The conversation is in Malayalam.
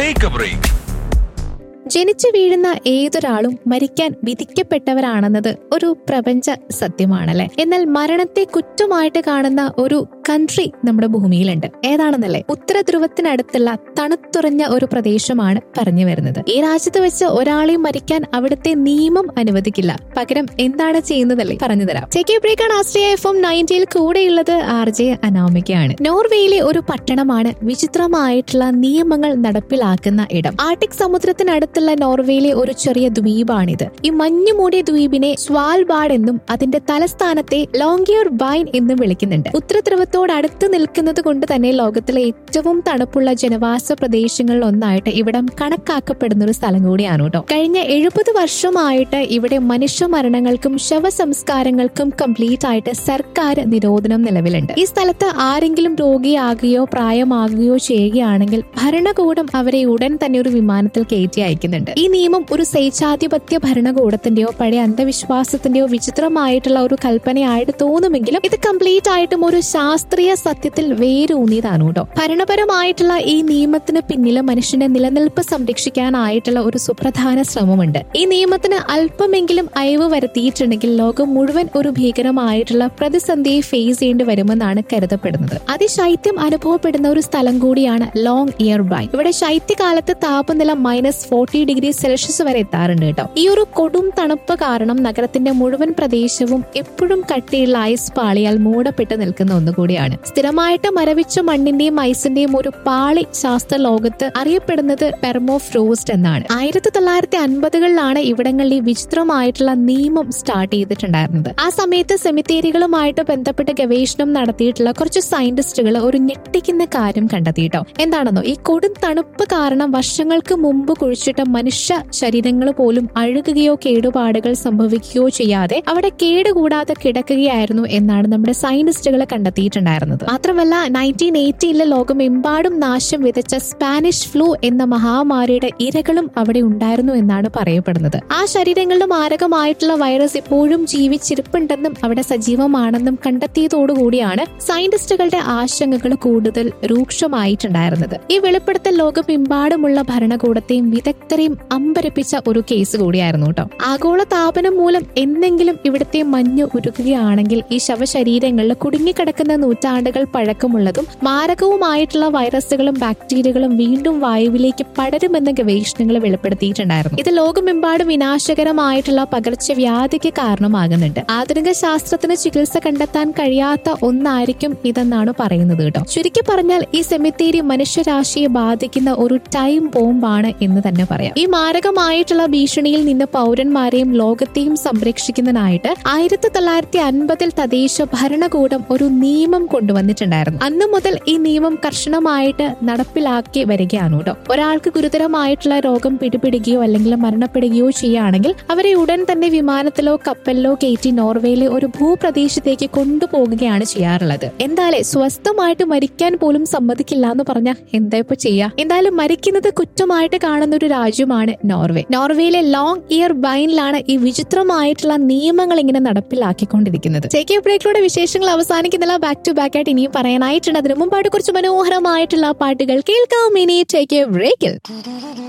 ടേക്ക് എ ബ്രേക്ക് ജനിച്ചു വീഴുന്ന ഏതൊരാളും മരിക്കാൻ വിധിക്കപ്പെട്ടവരാണെന്നത് ഒരു പ്രപഞ്ച സത്യമാണല്ലേ എന്നാൽ മരണത്തെ കുറ്റമായിട്ട് കാണുന്ന ഒരു കൺട്രി നമ്മുടെ ഭൂമിയിലുണ്ട് ഏതാണെന്നല്ലേ ഉത്തര ധ്രുവത്തിനടുത്തുള്ള തണുത്തുറഞ്ഞ ഒരു പ്രദേശമാണ് പറഞ്ഞു വരുന്നത് ഈ രാജ്യത്ത് വെച്ച് ഒരാളെയും മരിക്കാൻ അവിടുത്തെ നിയമം അനുവദിക്കില്ല പകരം എന്താണ് ചെയ്യുന്നതല്ലേ പറഞ്ഞു തരാം ചെക്ക് ബ്രേക്കാണ് ആസ്ട്രിയ എഫ് എം നയൻറ്റിയിൽ കൂടെയുള്ളത് ആർ ജെ അനാമികയാണ് നോർവേയിലെ ഒരു പട്ടണമാണ് വിചിത്രമായിട്ടുള്ള നിയമങ്ങൾ നടപ്പിലാക്കുന്ന ഇടം ആർട്ടിക് സമുദ്രത്തിനടുത്തുള്ള നോർവേയിലെ ഒരു ചെറിയ ദ്വീപാണിത് ഈ മഞ്ഞു മൂടിയ ദ്വീപിനെ സ്വാൽബാഡ് എന്നും അതിന്റെ തലസ്ഥാനത്തെ ലോങ്കിയർ ബൈൻ എന്നും വിളിക്കുന്നുണ്ട് ഉത്തരധ്രുവത്തോട് അടുത്ത് നിൽക്കുന്നത് കൊണ്ട് തന്നെ ലോകത്തിലെ ഏറ്റവും തണുപ്പുള്ള ജനവാസ പ്രദേശങ്ങളിൽ ഒന്നായിട്ട് ഇവിടം കണക്കാക്കപ്പെടുന്ന ഒരു സ്ഥലം കൂടിയാണ് കേട്ടോ കഴിഞ്ഞ എഴുപത് വർഷമായിട്ട് ഇവിടെ മനുഷ്യ മരണങ്ങൾക്കും ശവസംസ്കാരങ്ങൾക്കും കംപ്ലീറ്റ് ആയിട്ട് സർക്കാർ നിരോധനം നിലവിലുണ്ട് ഈ സ്ഥലത്ത് ആരെങ്കിലും രോഗിയാകുകയോ പ്രായമാകുകയോ ചെയ്യുകയാണെങ്കിൽ ഭരണകൂടം അവരെ ഉടൻ തന്നെ ഒരു വിമാനത്തിൽ കയറ്റി അയക്കുന്നുണ്ട് ഈ നിയമം ഒരു സ്വേച്ഛാധിപത്യ ഭരണകൂടത്തിന്റെയോ പഴയ അന്ധവിശ്വാസത്തിന്റെയോ വിചിത്രമായിട്ടുള്ള ഒരു കൽപ്പനയായിട്ട് തോന്നുമെങ്കിലും ഇത് കംപ്ലീറ്റ് ആയിട്ടും ഒരു ശാസ്ത്രീയ സത്യത്തിൽ വേരൂന്നിയതാണ് കേട്ടോ ഭരണപരമായിട്ടുള്ള ഈ നിയമത്തിന് പിന്നിൽ മനുഷ്യന്റെ നിലനിൽപ്പ് സംരക്ഷിക്കാനായിട്ടുള്ള ഒരു സുപ്രധാന ശ്രമമുണ്ട് ഈ നിയമത്തിന് അല്പമെങ്കിലും അയവ് വരുത്തിയിട്ടുണ്ടെങ്കിൽ ലോകം മുഴുവൻ ഒരു ഭീകരമായിട്ടുള്ള പ്രതിസന്ധിയെ ഫേസ് ചെയ്യേണ്ടി വരുമെന്നാണ് കരുതപ്പെടുന്നത് അതിശൈത്യം അനുഭവപ്പെടുന്ന ഒരു സ്ഥലം കൂടിയാണ് ലോങ് ഇയർ ബൈ ഇവിടെ ശൈത്യകാലത്ത് താപനില മൈനസ് ഫോർട്ടി ഡിഗ്രി സെൽഷ്യസ് വരെ എത്താറുണ്ട് കേട്ടോ ഈ ഒരു കൊടും തണുപ്പ് കാരണം നഗരത്തിന്റെ മുഴുവൻ പ്രദേശവും എപ്പോഴും കട്ടിയുള്ള ഐസ് പാളിയാൽ മൂടപ്പെട്ട് നിൽക്കുന്ന ഒന്നുകൂടിയാണ് സ്ഥിരമായിട്ട് മരവിച്ച മണ്ണിന്റെയും ഐസിന്റെയും ഒരു പാളി ശാസ്ത്ര ലോകത്ത് അറിയപ്പെടുന്നത് പെർമോഫ്രോസ്റ്റ് എന്നാണ് ആയിരത്തി തൊള്ളായിരത്തി അൻപതുകളിലാണ് ഇവിടങ്ങളിൽ ഈ വിചിത്രമായിട്ടുള്ള നിയമം സ്റ്റാർട്ട് ചെയ്തിട്ടുണ്ടായിരുന്നത് ആ സമയത്ത് സെമിത്തേരികളുമായിട്ട് ബന്ധപ്പെട്ട് ഗവേഷണം നടത്തിയിട്ടുള്ള കുറച്ച് സയന്റിസ്റ്റുകൾ ഒരു ഞെട്ടിക്കുന്ന കാര്യം കണ്ടെത്തിയിട്ടോ എന്താണെന്നോ ഈ കൊടും തണുപ്പ് കാരണം വർഷങ്ങൾക്ക് മുമ്പ് കുഴിച്ചിട്ട മനുഷ്യ ശരീരങ്ങൾ പോലും അഴുകുകയോ കേടുപാടുകൾ സംഭവിക്കുകയോ ചെയ്യാതെ അവിടെ കേടുകൂടാതെ കിടക്കുകയായിരുന്നു എന്നാണ് നമ്മുടെ സയന്റിസ്റ്റുകൾ കണ്ടെത്തിയിട്ടുണ്ടായിരുന്നത് മാത്രമല്ല നയൻറ്റീൻ എയ്റ്റിയിലെ ലോകമെമ്പാടും നാശം വിതച്ച സ്പാനിഷ് ഫ്ലൂ എന്ന മഹാമാരിയുടെ ഇരകളും അവിടെ ഉണ്ടായിരുന്നു എന്നാണ് പറയപ്പെടുന്നത് ആ ശരീരങ്ങളുടെ മാരകമായിട്ടുള്ള വൈറസ് ഇപ്പോഴും ജീവിച്ചിരിപ്പുണ്ടെന്നും അവിടെ സജീവമാണെന്നും കണ്ടെത്തിയതോടുകൂടിയാണ് സയന്റിസ്റ്റുകളുടെ ആശങ്കകൾ കൂടുതൽ രൂക്ഷമായിട്ടുണ്ടായിരുന്നത് ഈ വെളിപ്പെടുത്തൽ ലോകമെമ്പാടുമുള്ള ഭരണകൂടത്തെയും വിദഗ്ധരെയും അമ്പരപ്പിച്ച ഒരു കേസ് കൂടിയായിരുന്നു കേട്ടോ ആഗോള താപനം മൂലം എന്തെങ്കിലും ഇവിടുത്തെ മഞ്ഞ് ഉരുകുകയാണെങ്കിൽ ഈ ശവശരീരങ്ങളിൽ കുടുങ്ങിക്കിടക്കുന്ന നൂറ്റാണ്ടുകൾ പഴക്കമുള്ളതും മാരകവുമായിട്ടുള്ള വൈറസുകളും ബാക്ടീരിയകളും വീണ്ടും വായുവിലേക്ക് പടരുമെന്ന ഗവേഷണങ്ങൾ വെളിപ്പെടുത്തിയിട്ടുണ്ടായിരുന്നു ഇത് ലോകമെമ്പാടും വിനാശകരമായിട്ടുള്ള പകർച്ചവ്യാധിക്ക് കാരണമാകുന്നുണ്ട് ആധുനിക ശാസ്ത്രത്തിന് ചികിത്സ കണ്ടെത്താൻ കഴിയാത്ത ഒന്നായിരിക്കും ഇതെന്നാണ് പറയുന്നത് കേട്ടോ ചുരുക്കി പറഞ്ഞാൽ ഈ സെമിത്തേരി മനുഷ്യരാശിയെ ബാധിക്കുന്ന ഒരു ടൈം ബോംബാണ് എന്ന് തന്നെ പറയാം ഈ മാരകമായിട്ടുള്ള ഭീഷണിയിൽ നിന്ന് പൗരന്മാരെയും ലോകത്തെയും സംരക്ഷിക്കുന്നതിനായിട്ട് ആയിരത്തി തൊള്ളായിരത്തി അൻപതിൽ തദ്ദേശ ഭരണകൂടം ഒരു നിയമം കൊണ്ടുവന്നിട്ടുണ്ടായിരുന്നു അന്നു മുതൽ ഈ നിയമം കർശനമായിട്ട് നടപ്പിലാക്കി വരികയാണ് കേട്ടോ ഒരാൾക്ക് ഗുരുതരമായിട്ടുള്ള രോഗം പിടിപിടുകയോ അല്ലെങ്കിൽ മരണപ്പെടുകയോ ചെയ്യുകയാണെങ്കിൽ അവരെ ഉടൻ തന്നെ വിമാനത്തിലോ കപ്പലിലോ കയറ്റി നോർവേയിലെ ഒരു ഭൂപ്രദേശത്തേക്ക് കൊണ്ടുപോകുകയാണ് ചെയ്യാറുള്ളത് എന്തായാലും സ്വസ്ഥമായിട്ട് മരിക്കാൻ പോലും സമ്മതിക്കില്ല എന്ന് പറഞ്ഞാൽ എന്താ ഇപ്പൊ ചെയ്യാ എന്തായാലും മരിക്കുന്നത് കുറ്റമായിട്ട് കാണുന്ന ഒരു രാജ്യമാണ് നോർവേ നോർവേയിലെ ലോങ് ഇയർ ബൈനിലാണ് ഈ വിചിത്രമായിട്ടുള്ള നിയമങ്ങൾ ഇങ്ങനെ നടപ്പിലാക്കിക്കൊണ്ടിരിക്കുന്നത് ചേക്കിയ ബ്രേക്കിലൂടെ വിശേഷങ്ങൾ അവസാനിക്കുന്നില്ല ബാക്ക് ടു ബാക്ക് ആയിട്ട് ഇനിയും പറയാനായിട്ടുണ്ട് അതിനു മുമ്പായിട്ട് കുറച്ച് മനോഹരമായിട്ടുള്ള പാട്ടുകൾ കേൾക്കാം ഇനി ടേക്ക് എ ബ്രേക്കിൽ